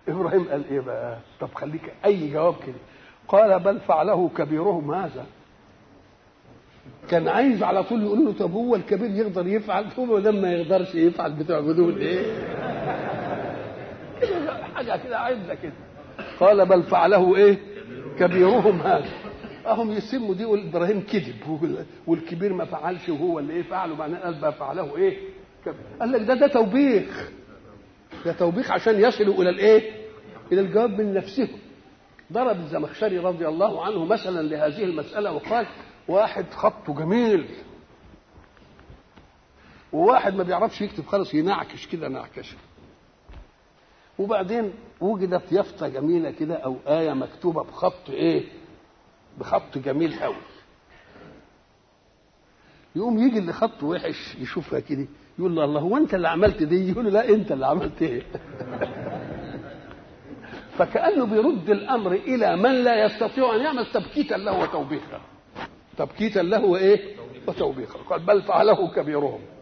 ابراهيم قال ايه بقى طب خليك اي جواب كده قال بل فعله كبيرهم هذا كان عايز على طول يقول له طب هو الكبير يقدر يفعل هو ده ما يقدرش يفعل بتعبدون ايه كده حاجه كده عايزه كده قال بل فعله ايه كبيرهم هذا اهم يسموا دي يقول ابراهيم كذب والكبير ما فعلش وهو اللي ايه فعله بعدين قال بقى فعله ايه كبير. قال لك ده ده توبيخ ده توبيخ عشان يصلوا الى الايه الى الجواب من نفسهم ضرب الزمخشري رضي الله عنه مثلا لهذه المساله وقال واحد خطه جميل وواحد ما بيعرفش يكتب خالص ينعكش كده نعكشه وبعدين وجدت يافطه جميله كده او ايه مكتوبه بخط ايه بخط جميل قوي يقوم يجي اللي خطه وحش يشوفها كده يقول له الله هو انت اللي عملت دي يقول له لا انت اللي عملت ايه فكانه بيرد الامر الى من لا يستطيع ان يعمل تبكيتا له وتوبيخا تبكيتا له وايه وتوبيخا قال بل فعله كبيرهم